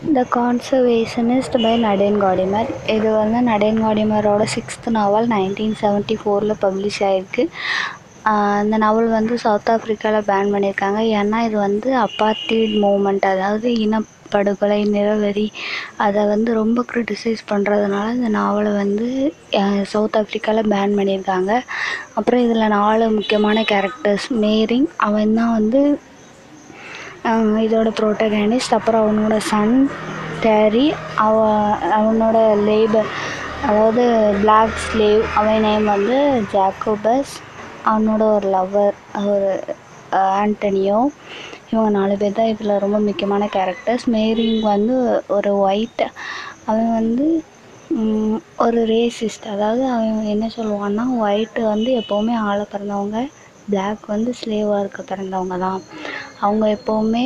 the கான்சர்வேஷனிஸ்ட் by நடேன் Gordimer இது வந்து Nadine காடிமரோட சிக்ஸ்த் நாவல் நைன்டீன் செவன்ட்டி ஃபோரில் பப்ளிஷ் ஆகிருக்கு இந்த நாவல் வந்து சவுத் ஆஃப்ரிக்காவில் பேன் பண்ணியிருக்காங்க ஏன்னா இது வந்து அப்பார்த்தீட் மூமெண்ட் அதாவது இனப்படுகொலை நிறவெறி அதை வந்து ரொம்ப க்ரிட்டிசைஸ் பண்ணுறதுனால இந்த நாவலை வந்து சவுத் ஆஃப்ரிக்காவில் பேன் பண்ணியிருக்காங்க அப்புறம் இதில் நாலு முக்கியமான கேரக்டர்ஸ் மேரிங் அவன் தான் வந்து இதோட ப்ரோட்டகனிஸ்ட் அப்புறம் அவனோட சன் டேரி அவ அவனோட லேபர் அதாவது பிளாக் ஸ்லேவ் அவன் நேம் வந்து ஜாக்கோபஸ் அவனோட ஒரு லவ்வர் ஒரு ஆண்டனியோ இவங்க நாலு பேர் தான் இதில் ரொம்ப முக்கியமான கேரக்டர்ஸ் மேரிங் வந்து ஒரு ஒயிட் அவன் வந்து ஒரு ரேசிஸ்ட் அதாவது அவன் என்ன சொல்லுவான்னா ஒயிட்டு வந்து எப்போவுமே ஆள பிறந்தவங்க பிளாக் வந்து ஸ்லேவாக இருக்க பிறந்தவங்க தான் அவங்க எப்போவுமே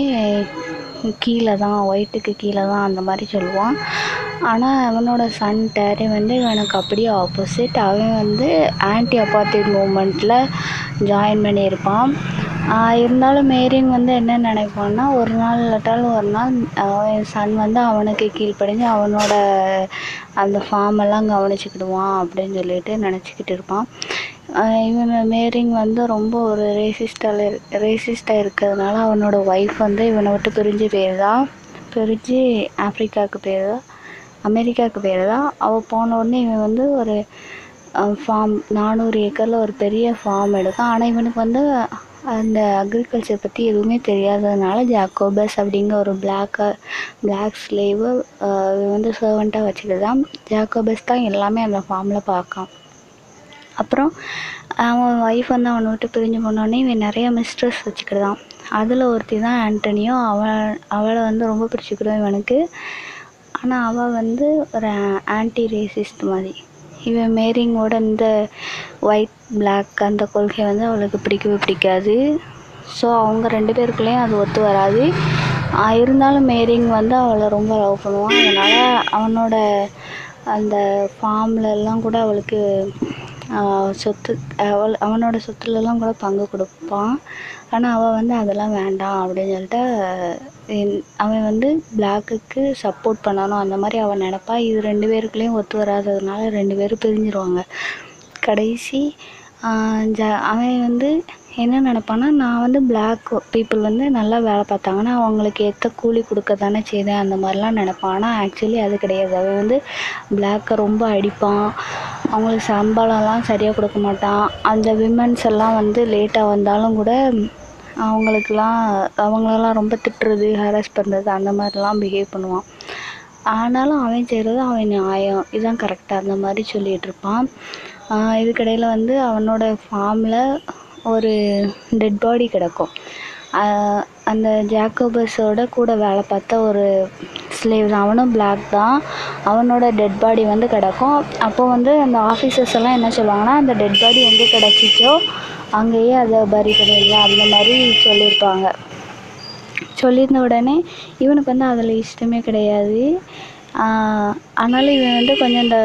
கீழே தான் ஒயிட்டுக்கு கீழே தான் அந்த மாதிரி சொல்லுவான் ஆனால் அவனோட சன் டேரி வந்து இவனுக்கு அப்படியே ஆப்போசிட் அவன் வந்து ஆன்டி அப்பார்த்தைட் மூமெண்ட்டில் ஜாயின் பண்ணியிருப்பான் இருந்தாலும் மேரிங் வந்து என்ன நினைப்பான்னா ஒரு நாள் இல்லாட்டாலும் ஒரு நாள் அவன் சன் வந்து அவனுக்கு கீழ்ப்படிஞ்சு அவனோட அந்த ஃபார்மெல்லாம் கவனிச்சுக்கிடுவான் அப்படின்னு சொல்லிட்டு நினச்சிக்கிட்டு இருப்பான் இவன் மேரிங் வந்து ரொம்ப ஒரு ரேசிஸ்டாக ரேசிஸ்டாக இருக்கிறதுனால அவனோட ஒய்ஃப் வந்து இவனை விட்டு பிரிஞ்சு போயிருதா பிரிஞ்சு ஆஃப்ரிக்காவுக்கு போயிருதா அமெரிக்காவுக்கு போயிருதா அவள் போன உடனே இவன் வந்து ஒரு ஃபார்ம் நானூறு ஏக்கரில் ஒரு பெரிய ஃபார்ம் எடுக்கான் ஆனால் இவனுக்கு வந்து அந்த அக்ரிகல்ச்சர் பற்றி எதுவுமே தெரியாததுனால ஜாக்கோபஸ் அப்படிங்கிற ஒரு பிளாக்கை பிளாக் ஸ்லேவு வந்து சர்வெண்ட்டாக வச்சுக்கிட்டு ஜாக்கோபஸ் தான் எல்லாமே அந்த ஃபார்மில் பார்க்கான் அப்புறம் அவன் ஒய்ஃப் வந்து அவனை விட்டு பிரிஞ்சு போனோடனே இவன் நிறைய மிஸ்ட்ரஸ் வச்சுக்கிட்டான் அதில் ஒருத்தி தான் ஆண்டனியோ அவள் அவளை வந்து ரொம்ப பிடிச்சிக்கிடுவான் இவனுக்கு ஆனால் அவள் வந்து ஒரு ஆன்டி ரேசிஸ்ட் மாதிரி இவன் மேரிங்கோட இந்த ஒயிட் பிளாக் அந்த கொள்கை வந்து அவளுக்கு பிடிக்கவே பிடிக்காது ஸோ அவங்க ரெண்டு பேருக்குள்ளேயும் அது ஒத்து வராது இருந்தாலும் மேரிங் வந்து அவளை ரொம்ப லவ் பண்ணுவான் அதனால் அவனோட அந்த ஃபார்ம்லலாம் கூட அவளுக்கு சொத்து அவள் அவனோட சொத்துலலாம் கூட பங்கு கொடுப்பான் ஆனால் அவள் வந்து அதெல்லாம் வேண்டாம் அப்படின்னு சொல்லிட்டு அவன் வந்து பிளாக்குக்கு சப்போர்ட் பண்ணணும் அந்த மாதிரி அவன் நினப்பா இது ரெண்டு பேருக்குள்ளேயும் ஒத்து வராததுனால ரெண்டு பேரும் பிரிஞ்சிருவாங்க கடைசி ஜ அவன் வந்து என்ன நினப்பான்னா நான் வந்து பிளாக் பீப்புள் வந்து நல்லா வேலை பார்த்தாங்கன்னா அவங்களுக்கு ஏற்ற கூலி கொடுக்க தானே செய்தேன் அந்த மாதிரிலாம் நினப்பான் ஆனால் ஆக்சுவலி அது கிடையாது அவன் வந்து பிளாக்கை ரொம்ப அடிப்பான் அவங்களுக்கு சம்பளம்லாம் சரியாக கொடுக்க மாட்டான் அந்த விமன்ஸ் எல்லாம் வந்து லேட்டாக வந்தாலும் கூட அவங்களுக்கெல்லாம் அவங்களெல்லாம் ரொம்ப திட்டுறது ஹராஸ் பண்ணுறது அந்த மாதிரிலாம் பிஹேவ் பண்ணுவான் ஆனாலும் அவன் செய்கிறது அவன் நியாயம் இதுதான் கரெக்டாக அந்த மாதிரி சொல்லிகிட்டு இருப்பான் இதுக்கிடையில் வந்து அவனோட ஃபார்மில் ஒரு டெட் பாடி கிடக்கும் அந்த ஜாக்கோபஸோட கூட வேலை பார்த்த ஒரு ஸ்லேவ் தான் அவனும் பிளாக் தான் அவனோட டெட் பாடி வந்து கிடக்கும் அப்போது வந்து அந்த ஆஃபீஸர்ஸ் எல்லாம் என்ன சொல்லுவாங்கன்னா அந்த டெட் பாடி எங்கே கிடச்சிச்சோ அங்கேயே அதை பரி பண்ணிடலாம் அந்த மாதிரி சொல்லியிருப்பாங்க சொல்லியிருந்த உடனே இவனுக்கு வந்து அதில் இஷ்டமே கிடையாது ஆனாலும் இவன் வந்து கொஞ்சம் இந்த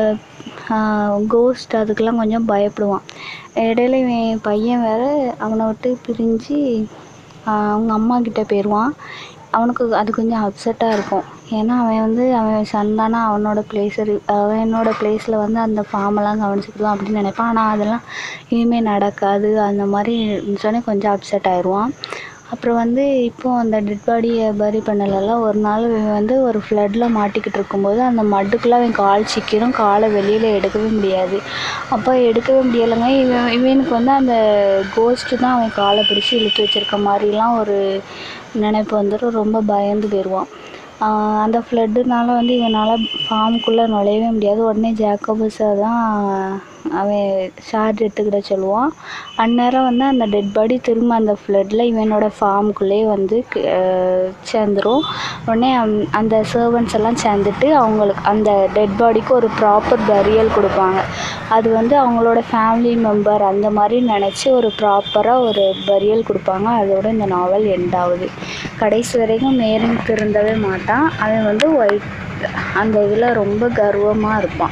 கோஸ்ட் அதுக்கெல்லாம் கொஞ்சம் பயப்படுவான் இடையில இவன் பையன் வேறு அவனை விட்டு பிரிஞ்சு அவங்க அம்மா கிட்டே போயிடுவான் அவனுக்கு அது கொஞ்சம் அப்செட்டாக இருக்கும் ஏன்னா அவன் வந்து அவன் சன் தானே அவனோட பிளேஸ் அவனோட பிளேஸில் வந்து அந்த ஃபார்மெல்லாம் கவனிச்சுக்கலாம் அப்படின்னு நினைப்பான் ஆனால் அதெல்லாம் இனிமேல் நடக்காது அந்த மாதிரி சொன்னே கொஞ்சம் அப்செட் ஆயிடுவான் அப்புறம் வந்து இப்போது அந்த டெட் பாடியை பரி பண்ணலலாம் ஒரு நாள் இவன் வந்து ஒரு ஃப்ளட்டில் மாட்டிக்கிட்டு இருக்கும்போது அந்த மட்டுக்குள்ளே அவன் கால் சிக்கிரும் காலை வெளியில் எடுக்கவே முடியாது அப்போ எடுக்கவே முடியலைங்க இவன் இவனுக்கு வந்து அந்த கோஸ்ட்டு தான் அவன் காலை பிடிச்சி இழுத்து வச்சிருக்க மாதிரிலாம் ஒரு நினைப்பு வந்துடும் ரொம்ப பயந்து போயிடுவான் அந்த ஃப்ளட்டுனால வந்து இவனால் ஃபார்முக்குள்ளே நுழையவே முடியாது உடனே ஜாக்கோபஸை தான் அவன் சார்ஜ் எடுத்துக்கிட சொல்லுவான் அந்நேரம் வந்து அந்த டெட் பாடி திரும்ப அந்த ஃப்ளட்டில் இவனோட ஃபார்முக்குள்ளேயே வந்து சேர்ந்துரும் உடனே அந்த சர்வன்ட்ஸ் எல்லாம் சேர்ந்துட்டு அவங்களுக்கு அந்த டெட் பாடிக்கு ஒரு ப்ராப்பர் பரியல் கொடுப்பாங்க அது வந்து அவங்களோட ஃபேமிலி மெம்பர் அந்த மாதிரி நினச்சி ஒரு ப்ராப்பராக ஒரு பரியல் கொடுப்பாங்க அதோட இந்த நாவல் எண்ட் ஆகுது கடைசி வரைக்கும் மேரிங் திருந்தவே மாட்டான் அவன் வந்து ஒயிட் அந்த இதில் ரொம்ப கர்வமாக இருப்பான்